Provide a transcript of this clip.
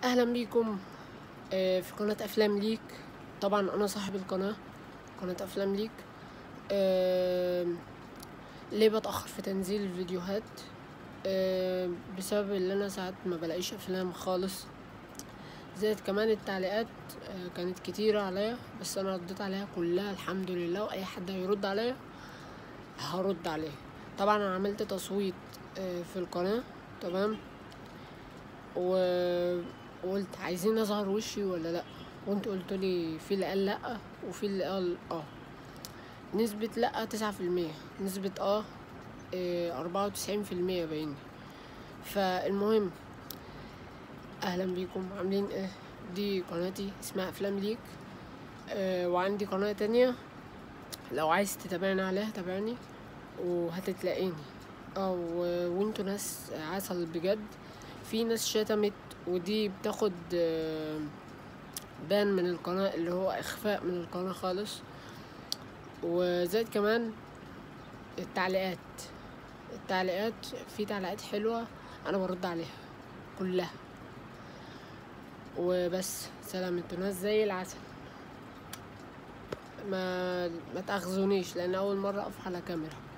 اهلا بيكم آه، في قناة افلام ليك طبعا انا صاحب القناة قناة افلام ليك آه، ليه بتأخر في تنزيل الفيديوهات آه، بسبب ان انا ساعات ما بلاقيش افلام خالص زائد كمان التعليقات آه، كانت كتيرة عليا بس انا رديت عليها كلها الحمد لله واي حد هيرد عليا هرد عليه طبعا انا عملت تصويت آه، في القناة تمام و- وقلت عايزين اظهر وشي ولا لا وانت قلت لي في اللي قال لا وفي اللي قال اه نسبة لا تسعة في المية نسبة اه أربعة وتسعين في المية باين فالمهم اهلا بيكم عاملين ايه دي قناتي اسمها افلام ليك آه وعندي قناة تانية لو عايز تتابعني عليها تابعني وهتتلاقيني اه و- وانتوا ناس عسل بجد في ناس شتمت ودي بتاخد آه، بان من القناة اللي هو اخفاء من القناة خالص وزائد كمان التعليقات التعليقات في تعليقات حلوة انا برد عليها كلها وبس سلام انتوا ناس زي العسل ما ما تاخذونيش لان اول مرة اقف على كاميرا